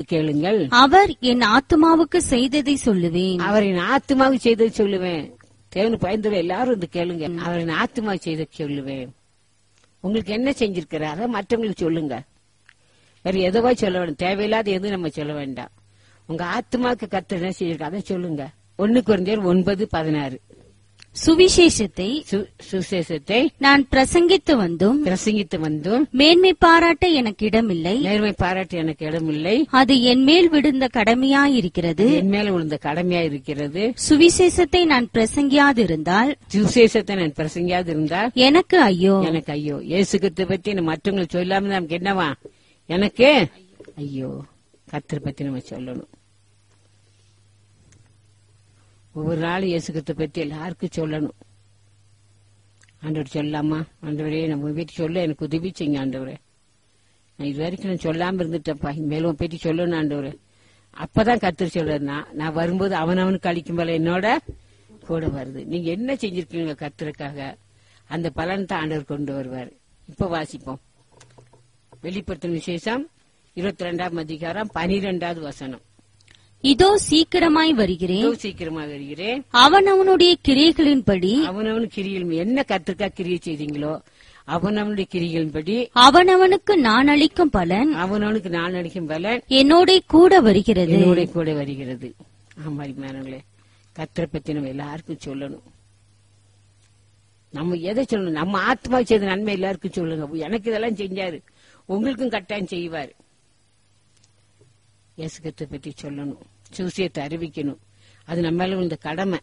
கேளுங்கள் அவர் என் ஆத்துமாவுக்கு செய்ததை சொல்லுவேன் அவரின் ஆத்மாவுக்கு செய்தது சொல்லுவேன் தேவனு பயந்துள்ள எல்லாரும் வந்து கேளுங்க அவரின் ஆத்மாவுக்கு செய்த சொல்லுவேன் உங்களுக்கு என்ன செஞ்சிருக்கிறார் அதை மற்றவங்களுக்கு சொல்லுங்க வேற எதுவா சொல்ல வேண்டாம் தேவையில்லாத எதுவும் நம்ம சொல்ல வேண்டாம் உங்க ஆத்மாவுக்கு கர்த்தர் என்ன செஞ்சிருக்க அதை சொல்லுங்க ஒன்னு குறைந்தர் ஒன்பது பதினாறு சுவிசேஷத்தை சு- சுசேஷத்தை நான் பிரசங்கித்து வந்தும் பிரசங்கித்து வந்தும் மேன்மை பாராட்ட எனக்கு இடமில்லை நேர்மை பாராட்ட எனக்கு இடமில்லை அது என் மேல் விழுந்த கடமையாயிருக்கிறது என் மேல விழுந்த கடமையா இருக்கிறது சுவிசேஷத்தை நான் பிரசங்கியாதிருந்தால் சுசேஷத்தை நான் பிரசங்கியாது இருந்தால் எனக்கு ஐயோ எனக்கு ஐயோ இயேசுகிட்ட பத்தி நம்ம மற்றவங்களுக்கு சொல்லாம நமக்கு என்னவா எனக்கு ஐயோ கத்தரை பத்தி நம்ம சொல்லணும் ஒவ்வொரு நாளும் இயேசுகிட்ட பத்தி எல்லாருக்கும் சொல்லணும் ஆண்டவர் சொல்லாமா ஆண்டவரே நம்ம வீட்டு சொல்ல எனக்கு உதவி செய்யுங்க ஆண்டவரே நான் இது வரைக்கும் நான் சொல்லாம இருந்துட்டேன்ப்பா மேலும் பற்றி சொல்லணும் ஆண்டவரே அப்பதான் கத்தர் சொல்றாரு நான் நான் வரும்போது அவனவனுக்கு அளிக்கும் போல என்னோட கூட வருது நீங்க என்ன செஞ்சிருக்கீங்க கத்தருக்காக அந்த பலன் தான் ஆண்டவர் கொண்டு வருவார் இப்ப வாசிப்போம் வெளிப்படுத்தும் விசேஷம் இருபத்தி ரெண்டாம் அதிகாரம் பனிரெண்டாவது வசனம் இதோ சீக்கிரமாய் வருகிறேன் இதோ சீக்கிரமாக வருகிறேன் அவன் அவனுடைய கிரியைகளின்படி அவனவன் கிரிகள் என்ன கத்திற்கா கிரியை செய்தீங்களோ அவனவனுடைய கிரிகளின்படி அவனவனுக்கு நான் அளிக்கும் பலன் அவனவனுக்கு நான் அடிக்கும் பலன் என்னோட கூட வருகிறது என்னோட கூட வருகிறது ஆமா மேனங்களே கத்தரை பத்தி நம்ம எல்லாருக்கும் சொல்லணும் நம்ம எதை சொல்லணும் நம்ம ஆத்மா செய்த நன்மை எல்லாருக்கும் சொல்லுங்க எனக்கு இதெல்லாம் செஞ்சாரு உங்களுக்கும் கட்டாயம் செய்வார் இயேசுகத்தை பற்றி சொல்லணும் சூசியத்தை அறிவிக்கணும் அது நம்ம மேல இந்த கடமை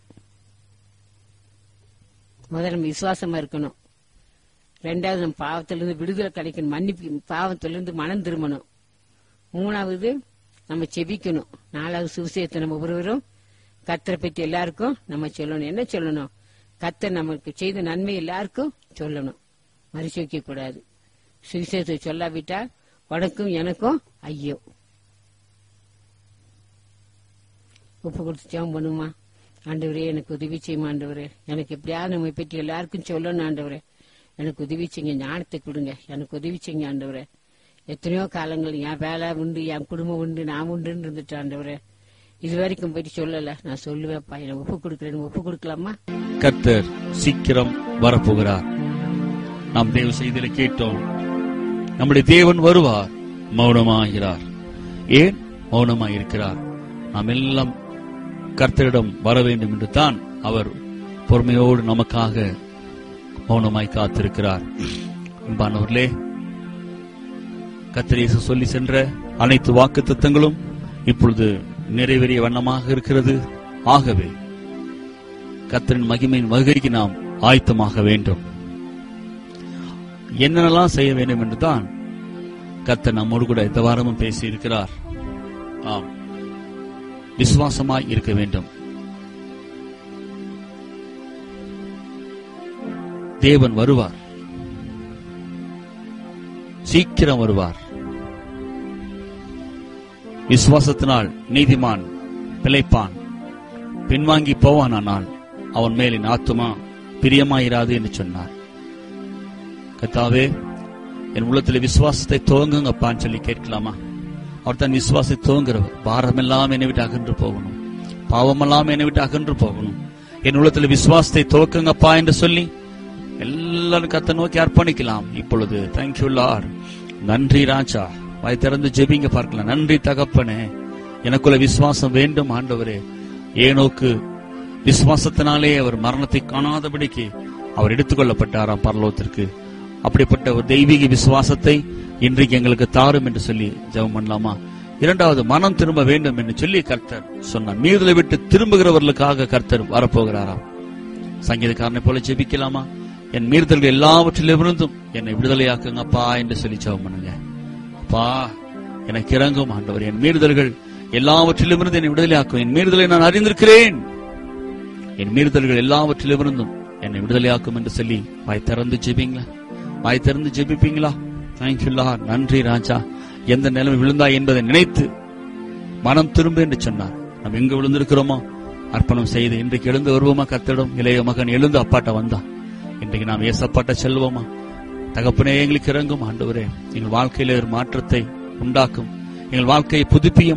முதல்ல நம்ம விசுவாசமா இருக்கணும் ரெண்டாவது நம்ம பாவத்திலிருந்து விடுதலை கிடைக்கணும் மன்னிப்பு பாவத்திலிருந்து மனம் திரும்பணும் மூணாவது நம்ம செபிக்கணும் நாலாவது சுவிசேஷத்தை நம்ம ஒவ்வொருவரும் கத்தரை பத்தி எல்லாருக்கும் நம்ம சொல்லணும் என்ன சொல்லணும் கத்தர் நமக்கு செய்த நன்மை எல்லாருக்கும் சொல்லணும் மறுச்சு வைக்க கூடாது சுவிசேஷத்தை சொல்லாவிட்டால் உனக்கும் எனக்கும் ஐயோ உப்பு கொடுத்து ஜெபம் பண்ணுமா ஆண்டவரே எனக்கு உதவி செய்யுமா ஆண்டவரே எனக்கு எப்படியாவது நம்ம பற்றி எல்லாருக்கும் சொல்லணும் ஆண்டவரே எனக்கு உதவி செய்யுங்க ஞானத்தை கொடுங்க எனக்கு உதவி செய்யுங்க ஆண்டவரே எத்தனையோ காலங்கள் என் வேலை உண்டு என் குடும்பம் உண்டு நான் உண்டுன்னு இருந்துட்டு ஆண்டவரே இது வரைக்கும் போயிட்டு சொல்லல நான் சொல்லுவேன்ப்பா எனக்கு ஒப்பு கொடுக்குறேன் ஒப்பு கொடுக்கலாமா கர்த்தர் சீக்கிரம் வரப்போகிறார் நாம் தேவ செய்தியில கேட்டோம் நம்முடைய தேவன் வருவார் மௌனமாகிறார் ஏன் மௌனமாயிருக்கிறார் நாம் எல்லாம் கர்த்தரிடம் வர வேண்டும் என்று தான் அவர் பொறுமையோடு நமக்காக மௌனமாய் காத்திருக்கிறார் அன்பானவர்களே கத்திரேசு சொல்லி சென்ற அனைத்து வாக்கு தத்தங்களும் இப்பொழுது நிறைவேறிய வண்ணமாக இருக்கிறது ஆகவே கத்தரின் மகிமையின் வருகைக்கு நாம் ஆயத்தமாக வேண்டும் என்னென்னலாம் செய்ய வேண்டும் என்று தான் கத்தர் நம்மோடு கூட இந்த வாரமும் பேசி இருக்கிறார் ஆம் விசுவாசமாய் இருக்க வேண்டும் தேவன் வருவார் சீக்கிரம் வருவார் விசுவாசத்தினால் நீதிமான் பிழைப்பான் பின்வாங்கி போவானானால் அவன் மேலின் ஆத்துமா பிரியமாயிராது என்று சொன்னார் கத்தாவே என் உள்ளத்தில் விசுவாசத்தை துவங்குங்கப்பான்னு சொல்லி கேட்கலாமா அவர் தன் விசுவாசத்தை துவங்குறவர் பாரமெல்லாம் என்னை விட்டு அகன்று போகணும் பாவமெல்லாம் என்னை விட்டு அகன்று போகணும் என் உள்ளத்தில் விசுவாசத்தை துவக்குங்கப்பா என்று சொல்லி எல்லாரும் கத்த நோக்கி அர்ப்பணிக்கலாம் இப்பொழுது தேங்க்யூ லார்ட் நன்றி ராஜா வாய் திறந்து ஜெபிங்க பார்க்கலாம் நன்றி தகப்பனே எனக்குள்ள விசுவாசம் வேண்டும் ஆண்டவரே ஏனோக்கு விசுவாசத்தினாலே அவர் மரணத்தை காணாதபடிக்கு அவர் எடுத்துக்கொள்ளப்பட்டாராம் பரலோகத்திற்கு அப்படிப்பட்ட ஒரு தெய்வீக விசுவாசத்தை இன்றைக்கு எங்களுக்கு தாரும் என்று சொல்லி ஜெபம் பண்ணலாமா இரண்டாவது மனம் திரும்ப வேண்டும் என்று சொல்லி கர்த்தர் சொன்னார் மீறுதலை விட்டு திரும்புகிறவர்களுக்காக கர்த்தர் வரப்போகிறாராம் சங்கீதக்காரனை போல ஜெபிக்கலாமா என் மீறுதல்கள் எல்லாவற்றிலிருந்தும் என்னை விடுதலையாக்குங்கப்பா என்று சொல்லி ஜெபம் பண்ணுங்க அப்பா எனக்கு இறங்கும் ஆண்டவர் என் மீறுதல்கள் எல்லாவற்றிலிருந்து என்னை விடுதலையாக்கும் என் மீறுதலை நான் அறிந்திருக்கிறேன் என் மீறுதல்கள் எல்லாவற்றிலிருந்தும் என்னை விடுதலையாக்கும் என்று சொல்லி வாய் திறந்து ஜெபிங்களா வாய் திறந்து ஜெபிப்பீங்களா தேங்க்யூல்லா நன்றி ராஜா எந்த நிலைமை விழுந்தாய் என்பதை நினைத்து மனம் திரும்ப என்று சொன்னார் நாம் எங்க விழுந்திருக்கிறோமோ அர்ப்பணம் செய்து இன்றைக்கு எழுந்து வருவோமா கத்திடம் இளைய மகன் எழுந்து அப்பாட்ட வந்தா இன்றைக்கு நாம் ஏசப்பாட்ட செல்வோமா தகப்பனே எங்களுக்கு இறங்கும் ஆண்டவரே எங்கள் வாழ்க்கையில ஒரு மாற்றத்தை உண்டாக்கும் எங்கள் வாழ்க்கையை புதுப்பியும்